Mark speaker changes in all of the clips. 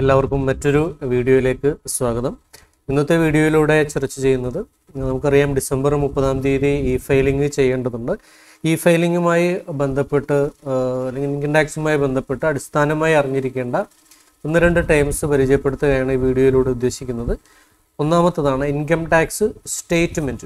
Speaker 1: എല്ലാവർക്കും മറ്റൊരു വീഡിയോയിലേക്ക് സ്വാഗതം ഇന്നത്തെ വീഡിയോയിലൂടെ ചർച്ച ചെയ്യുന്നത് നമുക്കറിയാം ഡിസംബർ മുപ്പതാം തീയതി ഇ ഫയലിംഗ് ചെയ്യേണ്ടതുണ്ട് ഇ ഫയലിംഗുമായി ബന്ധപ്പെട്ട് ആ, അല്ലെങ്കിൽ ഇൻകം ടാക്സുമായി ബന്ധപ്പെട്ട് അടിസ്ഥാനമായി അറിഞ്ഞിരിക്കേണ്ട ഒന്ന് രണ്ട് ടൈംസ് പരിചയപ്പെടുത്തുകയാണ് ഈ വീഡിയോയിലൂടെ ഉദ്ദേശിക്കുന്നത് ഒന്നാമത്തതാണ് ഇൻകം ടാക്സ് സ്റ്റേറ്റ്മെൻറ്റ്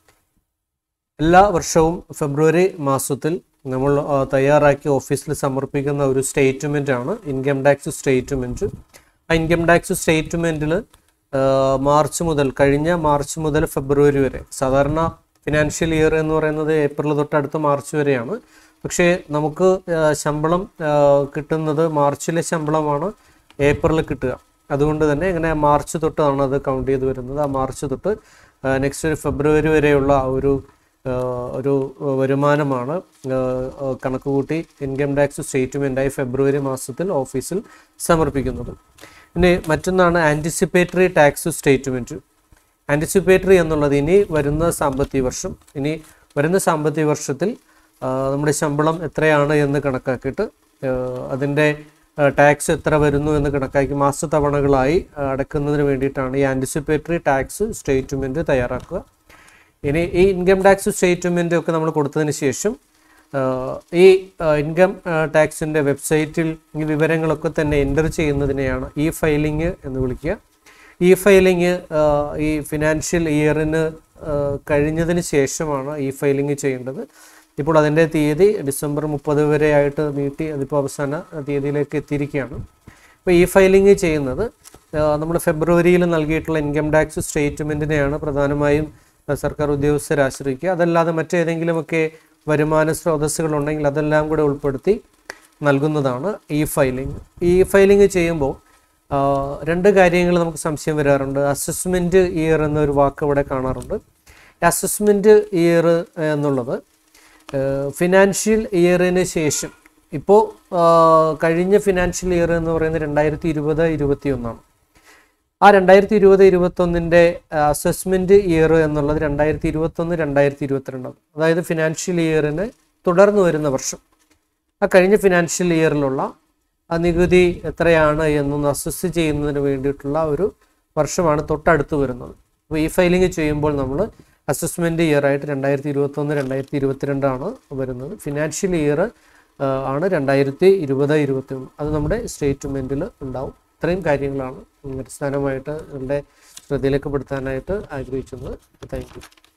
Speaker 1: എല്ലാ വർഷവും ഫെബ്രുവരി മാസത്തിൽ നമ്മൾ ആ, തയ്യാറാക്കി ഓഫീസിൽ സമർപ്പിക്കുന്ന ഒരു സ്റ്റേറ്റ്മെൻ്റ് ആണ് ഇൻകം ടാക്സ് സ്റ്റേറ്റ്മെൻറ്റ് ആ ഇൻകം ടാക്സ് സ്റ്റേറ്റ്മെൻറ്റിൽ മാർച്ച് മുതൽ കഴിഞ്ഞ മാർച്ച് മുതൽ ഫെബ്രുവരി വരെ സാധാരണ ഫിനാൻഷ്യൽ ഇയർ എന്ന് പറയുന്നത് ഏപ്രിൽ തൊട്ട് അടുത്ത മാർച്ച് വരെയാണ് പക്ഷേ നമുക്ക് ആ, ശമ്പളം ആ, കിട്ടുന്നത് മാർച്ചിലെ ശമ്പളമാണ് ഏപ്രിലിൽ കിട്ടുക അതുകൊണ്ട് തന്നെ ഇങ്ങനെ മാർച്ച് തൊട്ടാണ് അത് കൗണ്ട് ചെയ്ത് വരുന്നത് ആ മാർച്ച് തൊട്ട് നെക്സ്റ്റ് ഒരു ഫെബ്രുവരി വരെയുള്ള ആ ഒരു ആ, ഒരു വരുമാനമാണ് ആ, ആ, കണക്ക് കൂട്ടി ഇൻകം ടാക്സ് സ്റ്റേറ്റ്മെൻറ്റായി ഫെബ്രുവരി മാസത്തിൽ ഓഫീസിൽ സമർപ്പിക്കുന്നത് ഇനി മറ്റൊന്നാണ് ആൻറ്റിസിപ്പേറ്ററി ടാക്സ് സ്റ്റേറ്റ്മെൻറ്റ് ആൻറ്റിസിപ്പേറ്ററി എന്നുള്ളത് ഇനി വരുന്ന സാമ്പത്തിക വർഷം ഇനി വരുന്ന സാമ്പത്തിക വർഷത്തിൽ ആ, നമ്മുടെ ശമ്പളം എത്രയാണ് എന്ന് കണക്കാക്കിയിട്ട് ആ, അതിൻ്റെ ടാക്സ് എത്ര വരുന്നു എന്ന് കണക്കാക്കി മാസത്തവണകളായി ആ, അടക്കുന്നതിന് വേണ്ടിയിട്ടാണ് ഈ ആൻറ്റിസിപ്പേറ്ററി ടാക്സ് സ്റ്റേറ്റ്മെൻറ്റ് തയ്യാറാക്കുക ഇനി ഈ ഇൻകം ടാക്സ് സ്റ്റേറ്റ്മെൻ്റ് ഒക്കെ നമ്മൾ കൊടുത്തതിന് ശേഷം ആ, ഈ ഇൻകം ടാക്സിൻ്റെ വെബ്സൈറ്റിൽ ഈ വിവരങ്ങളൊക്കെ തന്നെ എൻ്റർ ചെയ്യുന്നതിനെയാണ് ഇ ഫയലിംഗ് എന്ന് വിളിക്കുക ഇ ഫയലിംഗ് ഈ ഫിനാൻഷ്യൽ ഇയറിന് കഴിഞ്ഞതിന് ശേഷമാണ് ഇ ഫയലിംഗ് ചെയ്യേണ്ടത് ഇപ്പോൾ അതിൻ്റെ തീയതി ഡിസംബർ മുപ്പത് വരെ ആയിട്ട് നീട്ടി അതിപ്പോൾ അവസാന തീയതിയിലേക്ക് എത്തിയിരിക്കുകയാണ് അപ്പോൾ ഈ ഫയലിംഗ് ചെയ്യുന്നത് നമ്മൾ ഫെബ്രുവരിയിൽ നൽകിയിട്ടുള്ള ഇൻകം ടാക്സ് സ്റ്റേറ്റ്മെൻറ്റിനെയാണ് പ്രധാനമായും ആ, സർക്കാർ ഉദ്യോഗസ്ഥരെ ആശ്രയിക്കുക അതല്ലാതെ മറ്റേതെങ്കിലുമൊക്കെ വരുമാന സ്രോതസ്സുകളുണ്ടെങ്കിൽ അതെല്ലാം കൂടെ ഉൾപ്പെടുത്തി നൽകുന്നതാണ് ഈ ഫയലിംഗ് ഈ ഫയലിംഗ് ചെയ്യുമ്പോൾ ആ, രണ്ട് കാര്യങ്ങൾ നമുക്ക് സംശയം വരാറുണ്ട് അസസ്മെൻറ്റ് ഇയർ എന്നൊരു വാക്ക് ഇവിടെ കാണാറുണ്ട് അസസ്മെൻറ്റ് ഇയർ എന്നുള്ളത് ഫിനാൻഷ്യൽ ഇയറിന് ശേഷം ഇപ്പോൾ കഴിഞ്ഞ ഫിനാൻഷ്യൽ ഇയർ എന്ന് പറയുന്നത് രണ്ടായിരത്തി ഇരുപത് ഇരുപത്തി ഒന്നാണ് ആ രണ്ടായിരത്തി ഇരുപത് ഇരുപത്തൊന്നിൻ്റെ അസസ്മെൻറ്റ് ഇയർ എന്നുള്ളത് രണ്ടായിരത്തി ഇരുപത്തൊന്ന് രണ്ടായിരത്തി ഇരുപത്തിരണ്ടാണ് അതായത് ഫിനാൻഷ്യൽ ഇയറിന് തുടർന്ന് വരുന്ന വർഷം ആ കഴിഞ്ഞ ഫിനാൻഷ്യൽ ഇയറിലുള്ള ആ നികുതി എത്രയാണ് എന്നൊന്ന് അസസ് ചെയ്യുന്നതിന് വേണ്ടിയിട്ടുള്ള ഒരു വർഷമാണ് തൊട്ടടുത്ത് വരുന്നത് അപ്പോൾ ഈ ഫയലിംഗ് ചെയ്യുമ്പോൾ നമ്മൾ അസസ്മെൻറ്റ് ഇയർ ആയിട്ട് രണ്ടായിരത്തി ഇരുപത്തൊന്ന് രണ്ടായിരത്തി ഇരുപത്തിരണ്ടാണ് വരുന്നത് ഫിനാൻഷ്യൽ ഇയർ ആണ് രണ്ടായിരത്തി ഇരുപത് ഇരുപത്തി ഒന്ന് അത് നമ്മുടെ സ്റ്റേറ്റ്മെൻറ്റിൽ ഉണ്ടാവും ഇത്രയും കാര്യങ്ങളാണ് അടിസ്ഥാനമായിട്ട് നിങ്ങളുടെ ശ്രദ്ധയിലേക്ക് പെടുത്താനായിട്ട് ആഗ്രഹിക്കുന്നത് താങ്ക് യു